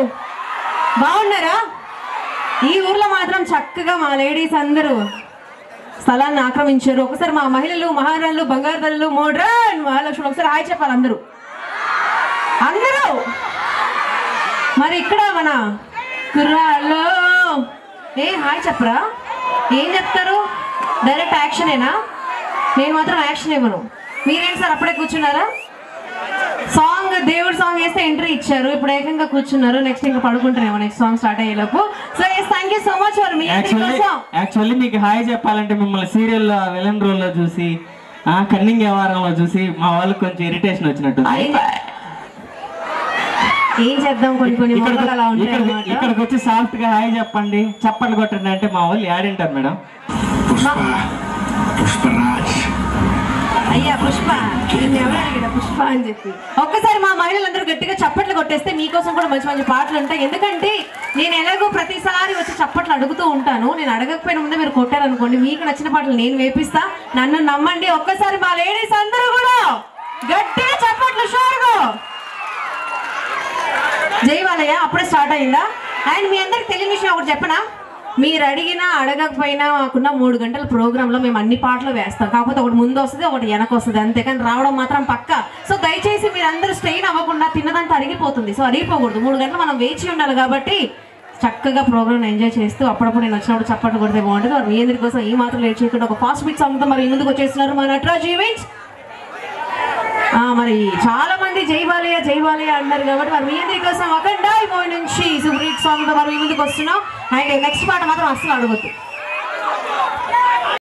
బాగున్నారా ఈ ఊర్లో మాత్రం చక్కగా మా లేడీస్ అందరూ స్థలాన్ని ఆక్రమించారు ఒకసారి మా మహిళలు మహారాణులు బంగారు తల్లులు మోడ్రన్ మహాలక్ష్మి ఒకసారి హాయ్ చెప్పాలి అందరూ అందరూ మరి ఇక్కడ మన కుర్రాళ్ళు ఏ హాయ్ చెప్పరా ఏం చెప్తారు డైరెక్ట్ యాక్షనేనా నేను మాత్రం యాక్షన్ ఇవ్వను మీరేంటి సార్ అప్పుడే కూర్చున్నారా సాంగ్ దేవుడు సాంగ్ వేస్తే ఎంట్రీ ఇచ్చారు ఇప్పుడు ఏకంగా కూర్చున్నారు నెక్స్ట్ ఇంకా పడుకుంటారేమో నెక్స్ట్ సాంగ్ స్టార్ట్ అయ్యేలోపు so yes thank you so much for మీ అందరి యాక్చువల్లీ కోసం యాక్చువల్లీ మీకు హాయ్ చెప్పాలంటే మిమ్మల్ని సీరియల్ విలన్ రోల్లో చూసి ఆ కన్నింగ్ వ్యవహారంలో చూసి మా వాళ్ళకి కొంచెం ఇరిటేషన్ వచ్చినట్టు ఏం చెప్- ఏం చేద్దాం కొన్ని కొన్ని మొక్కలు అలా ఉంటాయి ఇక్కడికి అన్నమాట ఇక్కడికి వచ్చి సాఫ్ట్ గా హాయ్ చెప్పండి చప్పట్లు కొట్టండి అంటే మా వాళ్ళు యాడింటారు మేడం పుష్ప పుష్పరాజ్ అయ్యా పుష్ప నిన్ను ఎవరు అడిగాడు పుష్ప అని చెప్పి ఒక్కసారి మా మహిళలందరూ గట్టిగా చప్పట్లు కొట్టేస్తే మీకోసం కూడా మంచి మంచి పాటలు ఉంటాయి ఎందుకంటే నేను ఎలాగో ప్రతిసారి వచ్చి చప్పట్లు అడుగుతూ ఉంటాను నేను అడగకపోయిన ముందే మీరు కొట్టారనుకోండి మీకు నచ్చిన పాటలు నేను వేపిస్తా నన్ను నమ్మండి ఒక్కసారి మా లేడీస్ అందరూ కూడా గట్టిగా చప్పట్లు షోర్గా జైవాలయ్య అప్పుడే స్టార్ట్ అయిందా అండ్ మీ అందరికి తెలియని విషయం ఒకటి చెప్పనా మీరు అడిగినా అడగకపోయినా మాకున్న మూడు గంటల ప్రోగ్రాంలో మేము అన్ని పాటలు వేస్తాం కాకపోతే ఒకటి ముందు వస్తుంది ఒకటి వెనక వస్తుంది అంతే కానీ రావడం మాత్రం పక్క సో దయచేసి మీరు అందరూ స్ట్రెయిన్ అవ్వకుండా తిన్నదంతా అరిగిపోతుంది సో అరిగిపోకూడదు మూడు గంటలు మనం వేచి ఉండాలి కాబట్టి చక్కగా ప్రోగ్రామ్ ఎంజాయ్ చేస్తూ అప్పుడప్పుడు నేను వచ్చినప్పుడు చప్పట్లు కొడితే బాగుంటుంది మరి మీ అందరి కోసం ఈ మాత్రం లేట్ చేయకుండా ఒక ఫాస్ట్ బీట్ సాంగ్తో మరి ముందుకు వచ్చేస్తున్నారు మా నటరాజ్ ఈవెంట్స్ ఆ, మరి చాలా మంది జైవాలయ జైవాలయ అన్నారు కాబట్టి మరి మీ అందరి కోసం అఖండ మూవీ నుంచి సూపర్ హిట్ సాంగ్ తో మరి మీ ముందుకు వస్తున్నాం అండ్ నెక్స్ట్ పాట మాత్రం అస్సలు అడగొద్దు